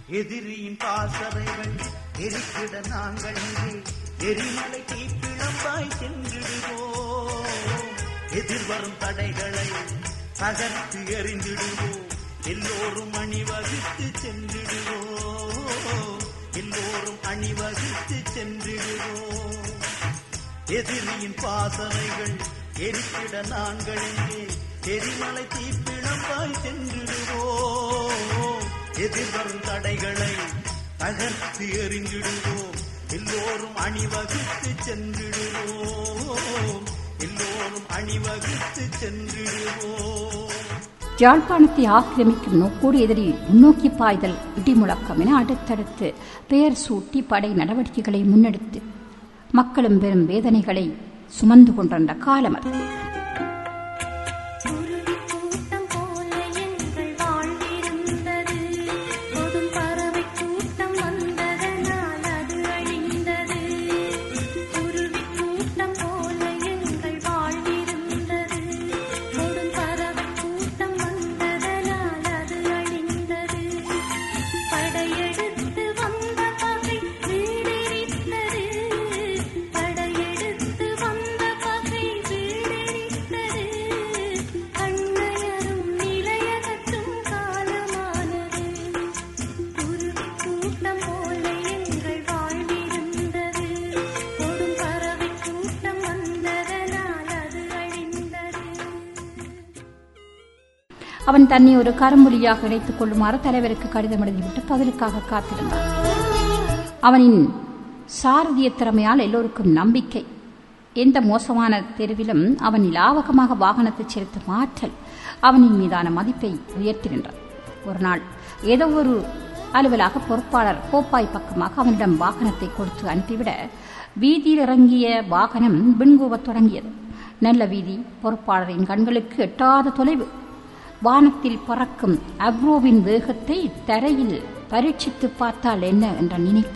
எதிரியின் பாசறைகள் எரிக்கிட நாங்கள் இங்கே எரிமலை தீப்பிழம்பாய் சென்றிடுவோம் எதிர்வரும் தடைகளை தகர்த்து எறிந்திடுவோம் எல்லோரும் அணிவகுத்து சென்றிடுவோம் எல்லோரும் அணிவகுத்து சென்றிடுவோம் எதிரியின் பாசனைகள் எரிக்கிட நாங்கள் இங்கே எரிமலை தீப்பிழம்பாய் சென்றிடுவோம் எதிர்வரும் தடைகளை தகர்த்து எறிஞ்சிடுவோம் எல்லோரும் அணிவகுத்து சென்றிடுவோம் எல்லோரும் அணிவகுத்து சென்றிடுவோம் யாழ்ப்பாணத்தை ஆக்கிரமிக்கும் நோக்கோடு எதிரி முன்னோக்கி பாய்தல் இடிமுழக்கம் என அடுத்தடுத்து பெயர் சூட்டி படை நடவடிக்கைகளை முன்னெடுத்து மக்களும் பெரும் வேதனைகளை சுமந்து கொண்டிருந்த காலம் அது குருவி கூட்டம் போல எங்கள் வாழ்விருந்தது கொடும் பறவை கூட்டம் வந்ததனால் அது அழிந்தது குருவி கூட்டம் போல எங்கள் வாழ்விருந்தது கொடும் பறவை கூட்டம் வந்ததனால் அது அழிந்தது படையெடுத்து வந்த பகை வீடெரித்தது படையெடுத்து வந்த பகை வீடெரித்தது கண்ணையரும் நிலையகற்றும் காலமானது குருவி கூட்டம் போல எங்கள் வாழ்விருந்தது கொடும் பறவை கூட்டம் வந்ததனால் அது அழிந்தது அவன் தன்னை ஒரு கரும்புலியாக இணைத்துக் கொள்ளுமாறு தலைவருக்கு கடிதம் எழுதிவிட்டு பதிலுக்காக காத்திருந்தான் அவனின் சாரதிய திறமையால் எல்லோருக்கும் நம்பிக்கை எந்த மோசமான தெருவிலும் அவன் லாவகமாக வாகனத்தை செலுத்தும் ஆற்றல் அவனின் மீதான மதிப்பை உயர்த்தி நின்றான் ஒரு நாள் ஏதோ ஒரு அலுவலாக பொறுப்பாளர் கோப்பாய் பக்கமாக அவனிடம் வாகனத்தை கொடுத்து அனுப்பிவிட வீதியில் இறங்கிய வாகனம் பின்கூவத் தொடங்கியது நல்ல வீதி பொறுப்பாளரின் கண்களுக்கு எட்டாத தொலைவு வானத்தில் பறக்கும் அப்ரோவின் வேகத்தை தரையில் பரீட்சித்து பார்த்தால் என்ன என்ற நினைப்பு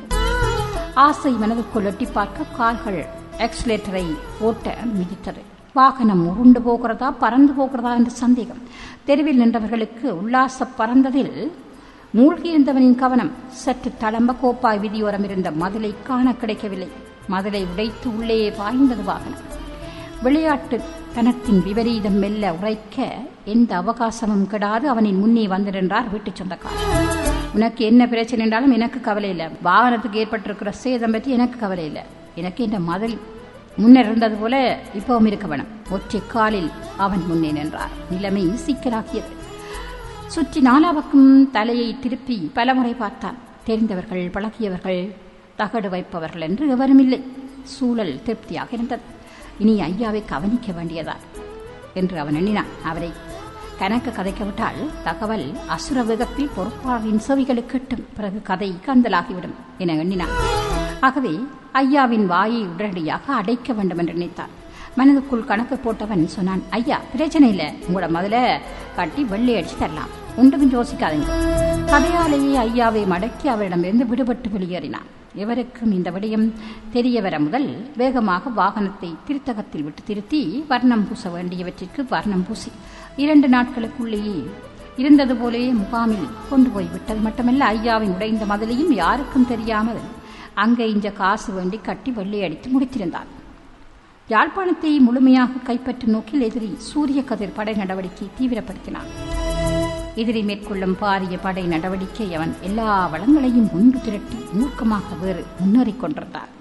ஆசை மனதுக்குள் எட்டி பார்க்க கால்கள் எக்ஸ்லேட்டரை ஓட்ட மிதித்தது வாகனம் உருண்டு போகிறதா பறந்து போகிறதா என்ற சந்தேகம் தெருவில் நின்றவர்களுக்கு உல்லாச பறந்ததில் மூழ்கியிருந்தவனின் கவனம் சற்று தளம்ப கோப்பாய் விதியோரம் இருந்த மதிலை காண கிடைக்கவில்லை மதிலை உடைத்து உள்ளே பாய்ந்தது வாகனம் விளையாட்டு தனத்தின் விபரீதம் மெல்ல உரைக்க எந்த அவகாசமும் கெடாது அவனின் முன்னே வந்து நின்றார் வீட்டுச் சொந்தக்காரர் உனக்கு என்ன பிரச்சனை என்றாலும் எனக்கு கவலை இல்லை வாகனத்துக்கு ஏற்பட்டிருக்கிற சேதம் பற்றி எனக்கு கவலை இல்லை எனக்கு இந்த மதில் முன்னர் இருந்தது போல இப்பவும் இருக்க வேணும் ஒற்றை காலில் அவன் முன்னே நின்றார் நிலைமை சிக்கலாக்கியது சுற்றி நாலாவுக்கும் தலையை திருப்பி பலமுறை பார்த்தான் தெரிந்தவர்கள் பழகியவர்கள் தகடு வைப்பவர்கள் என்று எவரும் இல்லை சூழல் திருப்தியாக இருந்தது இனி ஐயாவை கவனிக்க வேண்டியதா என்று அவன் எண்ணினான் அவரை கணக்கு கதைக்க விட்டால் தகவல் அசுர வேகத்தில் பொறுப்பாளரின் செவிகளுக்கு எட்டும் பிறகு கதை கந்தலாகிவிடும் என எண்ணினான் ஆகவே ஐயாவின் வாயை உடனடியாக அடைக்க வேண்டும் என்று நினைத்தான் மனதுக்குள் கணக்கு போட்டவன் சொன்னான் ஐயா பிரச்சனை இல்லை உங்களோட முதல்ல கட்டி வெள்ளை அடிச்சு தரலாம் ஒன்றும் யோசிக்காதீங்க கதையாலேயே ஐயாவை மடக்கி அவரிடமிருந்து விடுபட்டு வெளியேறினான் எவருக்கும் இந்த விடயம் தெரிய வர முதல் வேகமாக வாகனத்தை திருத்தகத்தில் விட்டு திருத்தி வர்ணம் பூச வேண்டியவற்றிற்கு வர்ணம் பூசி இரண்டு நாட்களுக்குள்ளேயே இருந்தது போலே முகாமில் கொண்டு போய் விட்டது மட்டுமல்ல ஐயாவின் உடைந்த மதிலையும் யாருக்கும் தெரியாமல் அங்கே இஞ்ச காசு வேண்டி கட்டி வெள்ளை அடித்து முடித்திருந்தான் யாழ்ப்பாணத்தை முழுமையாக கைப்பற்றும் நோக்கில் எதிரி சூரிய கதிர் படை நடவடிக்கை தீவிரப்படுத்தினான் எதிரி மேற்கொள்ளும் பாரிய படை நடவடிக்கை அவன் எல்லா வளங்களையும் ஒன்று திரட்டி மூர்க்கமாக வேறு முன்னேறிக் கொண்டிருந்தான்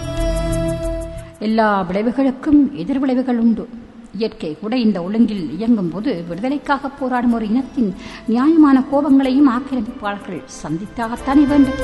எல்லா விளைவுகளுக்கும் எதிர் விளைவுகள் உண்டு இயற்கை கூட இந்த ஒழுங்கில் இயங்கும் போது விடுதலைக்காக போராடும் ஒரு இனத்தின் நியாயமான கோபங்களையும் ஆக்கிரமிப்பாளர்கள் சந்தித்தாகத்தானே வேண்டும்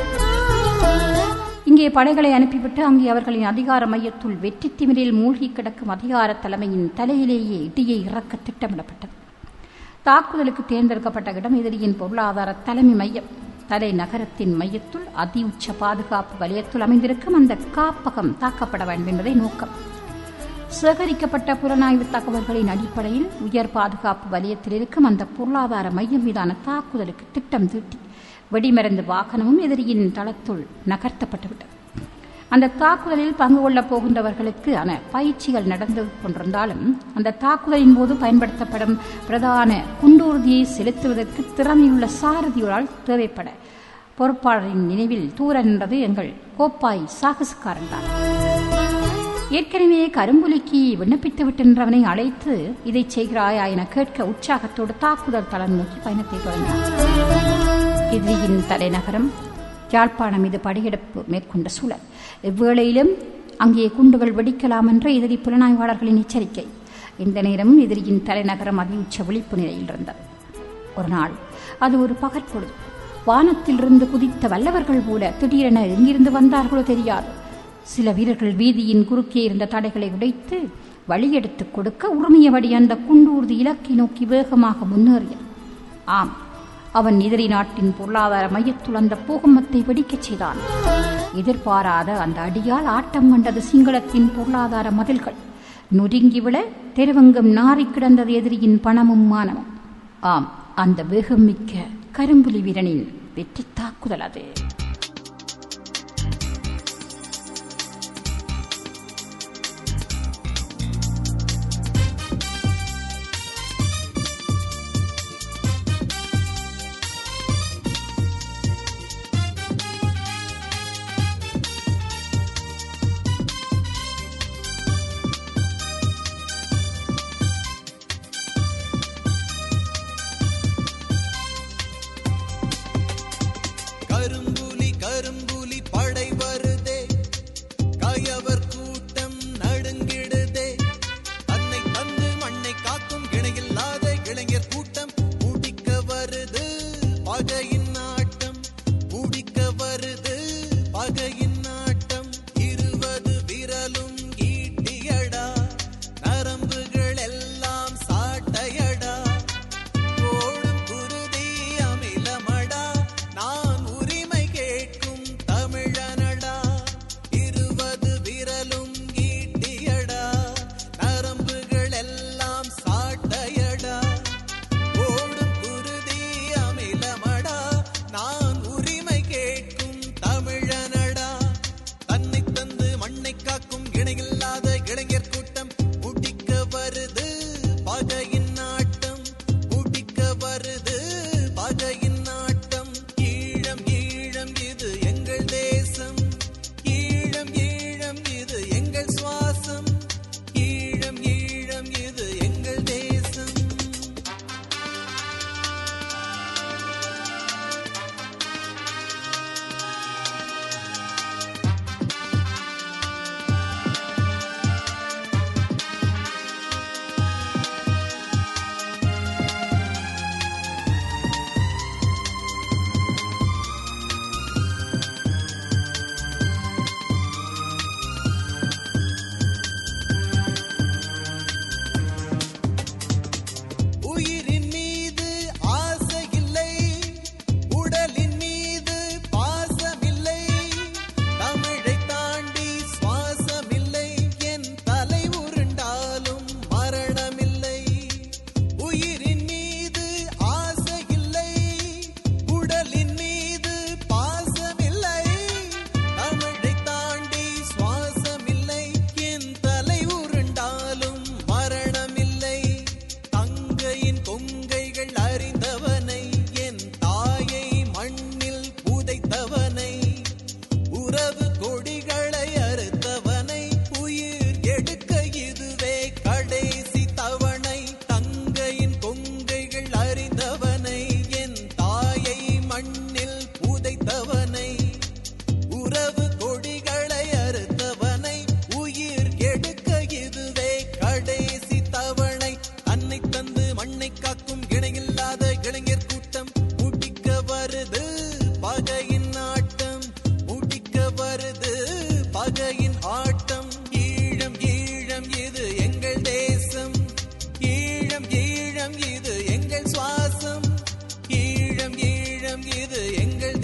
இங்கே படைகளை அனுப்பிவிட்டு அங்கே அவர்களின் அதிகார மையத்துள் வெற்றி திமிரில் மூழ்கி கிடக்கும் அதிகார தலைமையின் தலையிலேயே இடியை இறக்க திட்டமிடப்பட்டது தாக்குதலுக்கு தேர்ந்தெடுக்கப்பட்ட இடம் எதிரியின் பொருளாதார தலைமை மையம் தலை நகரத்தின் மையத்துள் அதி உச்ச பாதுகாப்பு வலயத்துள் அமைந்திருக்கும் அந்த காப்பகம் தாக்கப்பட வேண்டும் என்பதை நோக்கம் சேகரிக்கப்பட்ட புலனாய்வு தகவல்களின் அடிப்படையில் உயர் பாதுகாப்பு வலயத்தில் இருக்கும் அந்த பொருளாதார மையம் மீதான தாக்குதலுக்கு திட்டம் தீட்டி வெடிமருந்து வாகனமும் எதிரியின் தளத்துள் நகர்த்தப்பட்டுவிட்டது அந்த தாக்குதலில் பங்கு கொள்ளப் போகின்றவர்களுக்கு ஆன பயிற்சிகள் நடந்து கொண்டிருந்தாலும் அந்த தாக்குதலின் போது பயன்படுத்தப்படும் பிரதான குண்டூர்தியை செலுத்துவதற்கு திறமையுள்ள சாரதியோரால் தேவைப்பட பொறுப்பாளரின் நினைவில் தூர நின்றது எங்கள் கோப்பாய் சாகசக்காரன் தான் ஏற்கனவே கரும்புலிக்கு விண்ணப்பித்து விட்டென்றவனை அழைத்து இதை செய்கிறாயா என கேட்க உற்சாகத்தோடு தாக்குதல் தளம் நோக்கி பயணத்தை தொடங்கினார் எதிரியின் தலைநகரம் யாழ்ப்பாணம் மீது படையெடுப்பு மேற்கொண்ட சூழல் இவ்வேளையிலும் அங்கே குண்டுகள் வெடிக்கலாம் என்ற எதிரி புலனாய்வாளர்களின் எச்சரிக்கை இந்த நேரம் எதிரியின் தலைநகரம் அதியுச்ச விழிப்பு நிலையில் இருந்தது ஒரு நாள் அது ஒரு பகற்பொழுது வானத்திலிருந்து குதித்த வல்லவர்கள் போல திடீரென எங்கிருந்து வந்தார்களோ தெரியாது சில வீரர்கள் வீதியின் குறுக்கே இருந்த தடைகளை உடைத்து வழியெடுத்துக் கொடுக்க உரிமையபடி அந்த குண்டூர்தி இலக்கை நோக்கி வேகமாக முன்னேறியது ஆம் அவன் எதிரி நாட்டின் பொருளாதார மையத்துள் அந்த பூகம்பத்தை வெடிக்கச் செய்தான் எதிர்பாராத அந்த அடியால் ஆட்டம் கண்டது சிங்களத்தின் பொருளாதார மதில்கள் நொறுங்கி விழ தெருவெங்கும் நாறிக் கிடந்தது எதிரியின் பணமும் மானமும் ஆம் அந்த வேகம் மிக்க கரும்புலி வீரனின் வெற்றி தாக்குதல் அது கரும்புலி கரும்புலி படை வருதே கயவர் கூட்டம் நடுங்கிடுதே தன்னை தந்து மண்ணை காக்கும் இணையில்லாத இளைஞர் கூட்டம் முடிக்க வருது பகையின் நாட்டம் முடிக்க வருது பகையின் நாட்டம் இருபது விரலும் ஈட்டியடா நரம்புகள் எல்லாம் சாட்டையடா ஓடும் குருதி அமிலமடா நான் உரிமை கேட்கும் தமிழனடா இருபது விரலும் ஈட்டியடா நரம்புகள் எல்லாம் சாட்டையடா ஓடும் குருதி அமிலமடா நான் உரிமை கேட்கும் தமிழனடா தன்னை தந்து மண்ணை காக்கும் இணையில்லாத இளைஞர் கூட்டம் முடிக்க வருது பகையின் நாட்டம் முடிக்க வருது பகையின் நாட்டம் ஈழம் ஈழம் இது எங்கள் தேசம் ஈழம் ஈழம் இது எங்கள் சுவாசம் ஈழம் ஈழம் இது எங்கள் தேசம் உயிரின் மீது ஆசை இல்லை உடலின் மீது பாசமில்லை தமிழை தாண்டி சுவாசமில்லை என் தலை உருண்டாலும் மரணமில்லை உயிரின் மீது ஆசை இல்லை உடலின் மீது பாசமில்லை தமிழை தாண்டி சுவாசமில்லை என் தலை உருண்டாலும் மரணமில்லை தங்கையின் கொங்கைகள் அறிந்தவனை என் தாயை மண்ணில் புதைத்தவனை உறவு கொடிகளை அறுத்தவனை உயிர் எடுக்க இதுவே கடைசி தவணை தங்கையின் கொங்கைகள் அறிந்தவனை என் தாயை மண்ணில் புதைத்தவனை உறவு கொடிகளை அறுத்தவனை உயிர் எடுக்க இதுவே கடைசி தவணை அன்னை தந்து மண்ணை காக்கும் இணையில்லாத இளைஞர் கூட்டம் முடிக்க வருது பகையின் ஆட்டம் முடிக்க வருது பகையின் ஆட்டம் ஈழம் ஈழம் இது எங்கள் தேசம் ஈழம் ஈழம் இது எங்கள் சுவாசம் ஈழம் ஈழம் இது எங்கள்